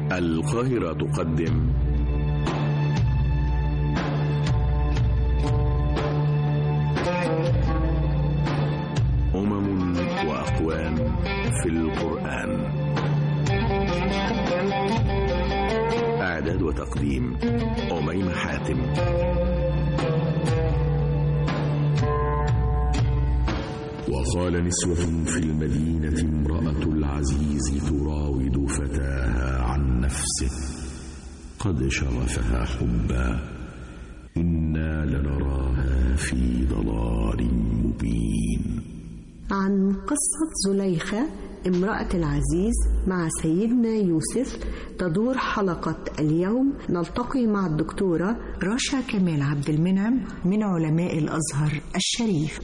القاهرة تقدم أمم وأقوام في القرآن إعداد وتقديم أميمة حاتم وقال نسوة في المدينة امرأة العزيز تراود فتاها عن نفسه قد شغفها حبا إنا لنراها في ضلال مبين عن قصة زليخة امرأة العزيز مع سيدنا يوسف تدور حلقة اليوم نلتقي مع الدكتورة رشا كمال عبد المنعم من علماء الأزهر الشريف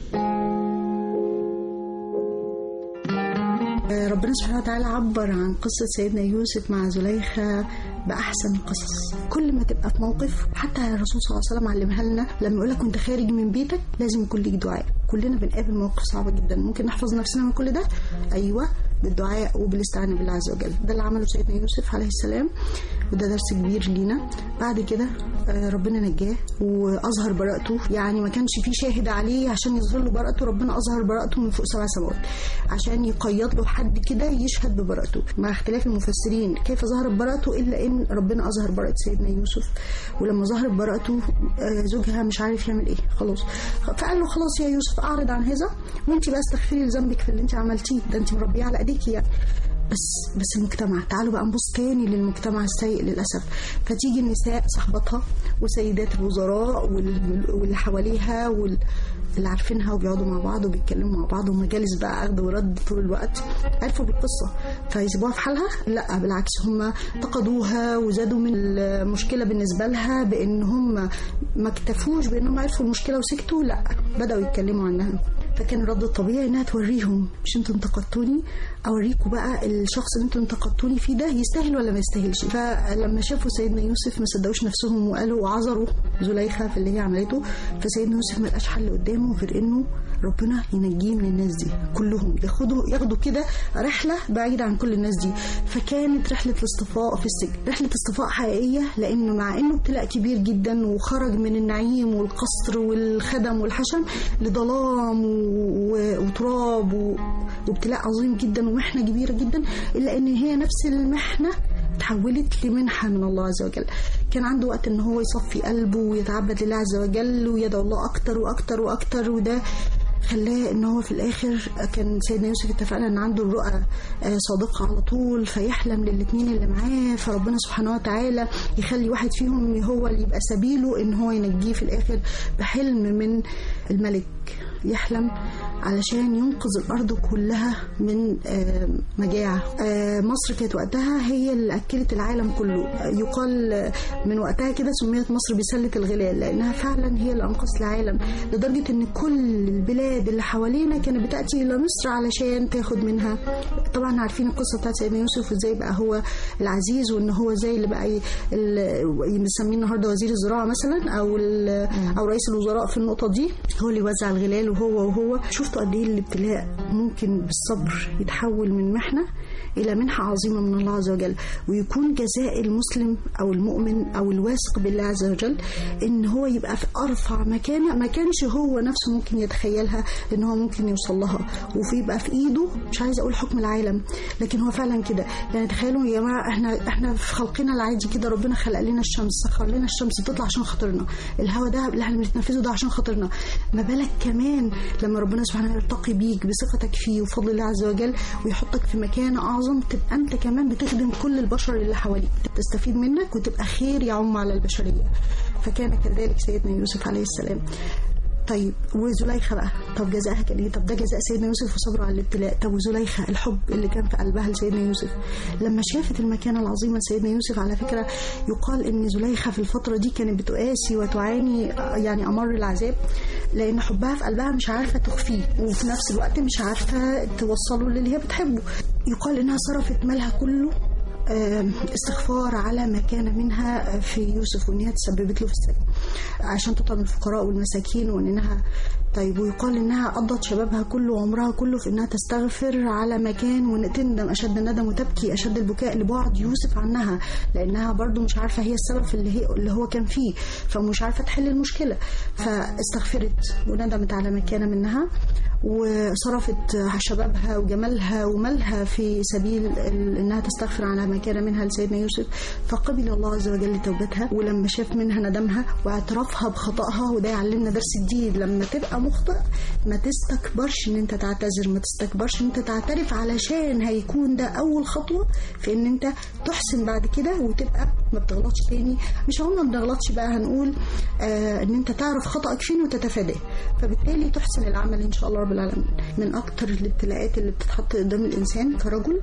ربنا سبحانه وتعالى عبر عن قصة سيدنا يوسف مع زليخة بأحسن القصص كل ما تبقى في موقف حتى الرسول صلى الله عليه وسلم علمها لنا لما يقول لك وانت خارج من بيتك لازم يكون ليك دعاء كلنا بنقابل مواقف صعبة جدا ممكن نحفظ نفسنا من كل ده أيوة بالدعاء وبالاستعانة بالله عز وجل ده اللي عمله سيدنا يوسف عليه السلام وده درس كبير لينا بعد كده ربنا نجاه واظهر براءته يعني ما كانش في شاهد عليه عشان يظهر له براءته ربنا اظهر براءته من فوق سبع سماوات عشان يقيد له حد كده يشهد ببراءته مع اختلاف المفسرين كيف ظهرت براءته الا ان ربنا اظهر براءه سيدنا يوسف ولما ظهرت براءته زوجها مش عارف يعمل ايه خلاص فقال له خلاص يا يوسف اعرض عن هذا وانت بقى استغفري لذنبك في اللي انت عملتيه ده انت مربيه على ايديكي يعني بس بس المجتمع تعالوا بقى نبص تاني للمجتمع السيء للاسف فتيجي النساء صاحباتها وسيدات الوزراء واللي حواليها وال اللي عارفينها وبيقعدوا مع بعض وبيتكلموا مع بعض ومجالس بقى اخذ ورد طول الوقت عرفوا بالقصه فيسيبوها في حالها لا بالعكس هم انتقدوها وزادوا من المشكله بالنسبه لها بان هم ما اكتفوش بان هم عرفوا المشكله وسكتوا لا بداوا يتكلموا عنها فكان الرد الطبيعي انها توريهم مش انتوا انتقدتوني اوريكم بقى الشخص اللي انتوا انتقدتوني فيه ده يستاهل ولا ما يستاهلش فلما شافوا سيدنا يوسف ما صدقوش نفسهم وقالوا وعذروا زليخه في اللي هي عملته فسيدنا يوسف ما لقاش حل قدامه غير انه ربنا ينجيه من الناس دي كلهم ياخدوا ياخدوا كده رحله بعيده عن كل الناس دي فكانت رحله الاصطفاء في السجن رحله اصطفاء حقيقيه لانه مع انه ابتلاء كبير جدا وخرج من النعيم والقصر والخدم والحشم لظلام وتراب وابتلاء عظيم جدا ومحنه كبيره جدا الا ان هي نفس المحنه تحولت لمنحة من الله عز وجل كان عنده وقت ان هو يصفي قلبه ويتعبد لله عز وجل ويدعو الله اكتر واكتر واكتر وده خلاه ان هو في الاخر كان سيدنا يوسف اتفقنا ان عنده الرؤى صادقه على طول فيحلم للاثنين اللي معاه فربنا سبحانه وتعالى يخلي واحد فيهم هو اللي يبقى سبيله ان هو ينجيه في الاخر بحلم من الملك يحلم علشان ينقذ الأرض كلها من مجاعة مصر كانت وقتها هي اللي أكلت العالم كله يقال من وقتها كده سميت مصر بسلة الغلال لأنها فعلا هي اللي أنقذت العالم لدرجة أن كل البلاد اللي حوالينا كانت بتأتي إلى مصر علشان تاخد منها طبعا عارفين القصة بتاعت سيدنا يوسف وإزاي بقى هو العزيز وإن هو زي اللي بقى بنسميه النهارده وزير الزراعة مثلا أو أو رئيس الوزراء في النقطة دي هو اللي وزع الغلال وهو وهو شفتوا قد ايه الابتلاء ممكن بالصبر يتحول من محنه الى منحه عظيمه من الله عز وجل ويكون جزاء المسلم او المؤمن او الواثق بالله عز وجل ان هو يبقى في ارفع مكانه ما كانش هو نفسه ممكن يتخيلها ان هو ممكن يوصل لها وفي يبقى في ايده مش عايزه اقول حكم العالم لكن هو فعلا كده يعني تخيلوا يا جماعه احنا احنا في خلقنا العادي كده ربنا خلق لنا الشمس سخر لنا الشمس تطلع عشان خاطرنا الهواء ده اللي احنا بنتنفسه ده عشان خاطرنا ما بالك كمان لما ربنا سبحانه يرتقي بيك بثقتك فيه وفضل الله عز وجل ويحطك في مكان اعظم تبقى انت كمان بتخدم كل البشر اللي حواليك تستفيد منك وتبقى خير يعم على البشريه فكان كذلك سيدنا يوسف عليه السلام طيب وزليخة بقى طب جزاها كان ايه طب ده جزاء سيدنا يوسف وصبره على الابتلاء طب وزليخة الحب اللي كان في قلبها لسيدنا يوسف لما شافت المكانة العظيمة لسيدنا يوسف على فكرة يقال ان زليخة في الفترة دي كانت بتقاسي وتعاني يعني امر العذاب لان حبها في قلبها مش عارفة تخفيه وفي نفس الوقت مش عارفة توصله للي هي بتحبه يقال انها صرفت مالها كله استغفار على ما كان منها في يوسف وان هي تسببت له في السجن عشان تطعم الفقراء والمساكين وانها طيب ويقال انها قضت شبابها كله وعمرها كله في انها تستغفر على مكان وتندم اشد الندم وتبكي اشد البكاء لبعد يوسف عنها لانها برضو مش عارفه هي السبب في اللي هي اللي هو كان فيه فمش عارفه تحل المشكله فاستغفرت وندمت على ما كان منها وصرفت شبابها وجمالها ومالها في سبيل ال- انها تستغفر على ما كان منها لسيدنا يوسف فقبل الله عز وجل توبتها ولما شاف منها ندمها واعترافها بخطأها وده يعلمنا درس جديد لما تبقى مخطئ ما تستكبرش ان انت تعتذر ما تستكبرش ان انت تعترف علشان هيكون ده اول خطوه في ان انت تحسن بعد كده وتبقى ما بتغلطش تاني مش هقول ما بنغلطش بقى هنقول آه ان انت تعرف خطأك فين وتتفاداه فبالتالي تحسن العمل ان شاء الله رب العالمين من اكتر الابتلاءات اللي بتتحط قدام الانسان كرجل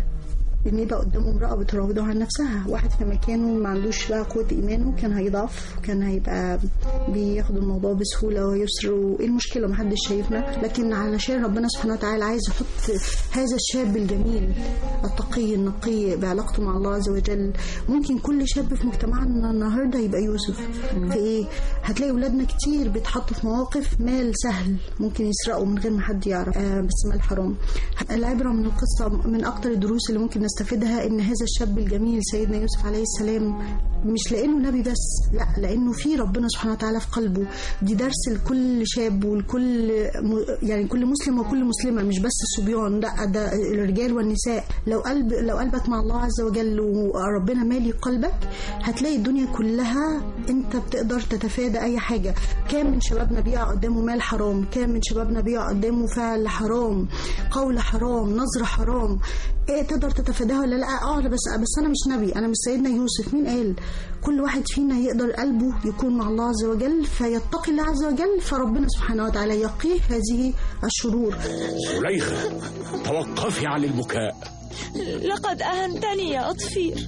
ان يبقى قدامه امراه بتراوده عن نفسها واحد في مكانه ما عندوش بقى قوه ايمانه كان هيضعف كان هيبقى بياخد الموضوع بسهوله ويسر وايه المشكله محدش شايفنا لكن علشان ربنا سبحانه وتعالى عايز يحط هذا الشاب الجميل التقي النقي بعلاقته مع الله عز وجل ممكن كل شاب في مجتمعنا النهارده يبقى يوسف في ايه هتلاقي ولادنا كتير بيتحطوا في مواقف مال سهل ممكن يسرقوا من غير ما حد يعرف آه بس مال حرام العبره من القصه من اكتر الدروس اللي ممكن نستفيدها ان هذا الشاب الجميل سيدنا يوسف عليه السلام مش لانه نبي بس لا لانه في ربنا سبحانه وتعالى في قلبه دي درس لكل شاب ولكل م- يعني كل مسلم وكل مسلمه مش بس الصبيان لا ده الرجال والنساء لو قلب لو قلبك مع الله عز وجل وربنا مالي قلبك هتلاقي الدنيا كلها انت بتقدر تتفادى اي حاجه كام من شبابنا بيقع قدامه مال حرام كام من شبابنا بيقع قدامه فعل حرام قول حرام نظره حرام ايه تقدر تتفاداها ولا لا اه أنا بس بس انا مش نبي انا مش سيدنا يوسف مين قال كل واحد فينا يقدر قلبه يكون مع الله عز وجل فيتقي الله عز وجل فربنا سبحانه وتعالى يقيه هذه الشرور زليخة توقفي عن البكاء لقد أهنتني يا أطفير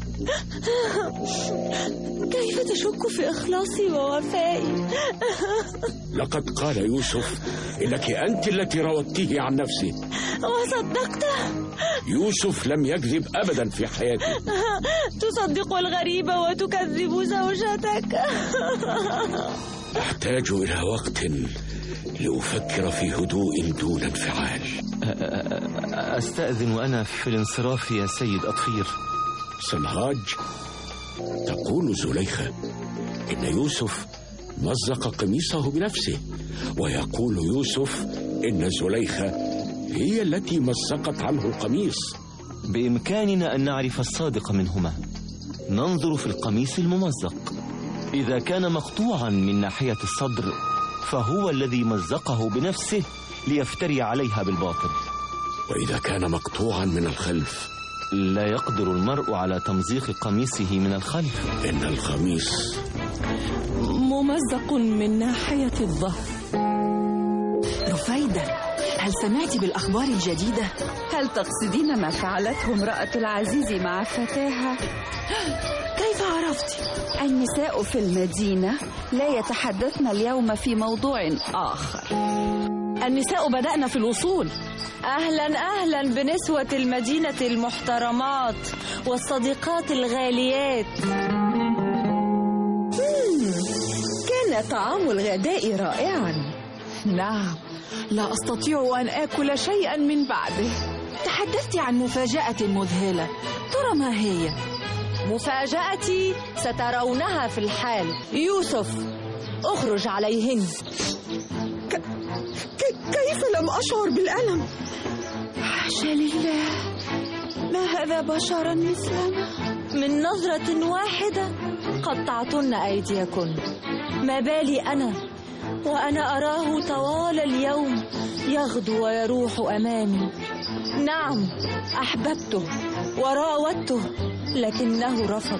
كيف تشك في إخلاصي ووفائي لقد قال يوسف إنك أنت التي راودتيه عن نفسه وصدقته يوسف لم يكذب أبدا في حياته تصدق الغريب وتكذب زوجتك أحتاج إلى وقت لأفكر في هدوء دون انفعال أستأذن أنا في الانصراف يا سيد أطفير سنهاج تقول زليخة إن يوسف مزق قميصه بنفسه ويقول يوسف إن زليخة هي التي مزقت عنه القميص بإمكاننا أن نعرف الصادق منهما ننظر في القميص الممزق إذا كان مقطوعا من ناحية الصدر فهو الذي مزقه بنفسه ليفتري عليها بالباطل وإذا كان مقطوعا من الخلف لا يقدر المرء على تمزيق قميصه من الخلف إن القميص ممزق من ناحية الظهر رفايدة هل سمعت بالأخبار الجديدة؟ هل تقصدين ما فعلته امرأة العزيز مع فتاها؟ كيف عرفت؟ النساء في المدينة لا يتحدثن اليوم في موضوع آخر النساء بدأنا في الوصول أهلا أهلا بنسوة المدينة المحترمات والصديقات الغاليات كان طعام الغداء رائعا نعم لا أستطيع أن آكل شيئا من بعده تحدثت عن مفاجأة مذهلة ترى ما هي؟ مفاجأتي سترونها في الحال يوسف اخرج عليهن كيف لم أشعر بالألم؟ حاشا لله ما هذا بشرا مثلنا من نظرة واحدة قطعتن أيديكن ما بالي أنا وأنا أراه طوال اليوم يغدو ويروح أمامي نعم أحببته وراودته لكنه رفض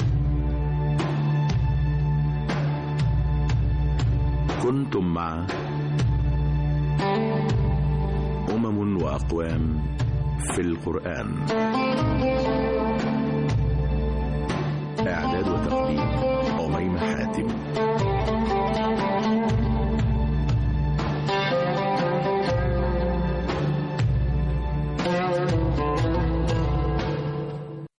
كنتم مع أمم وأقوام في القرآن إعداد وتقديم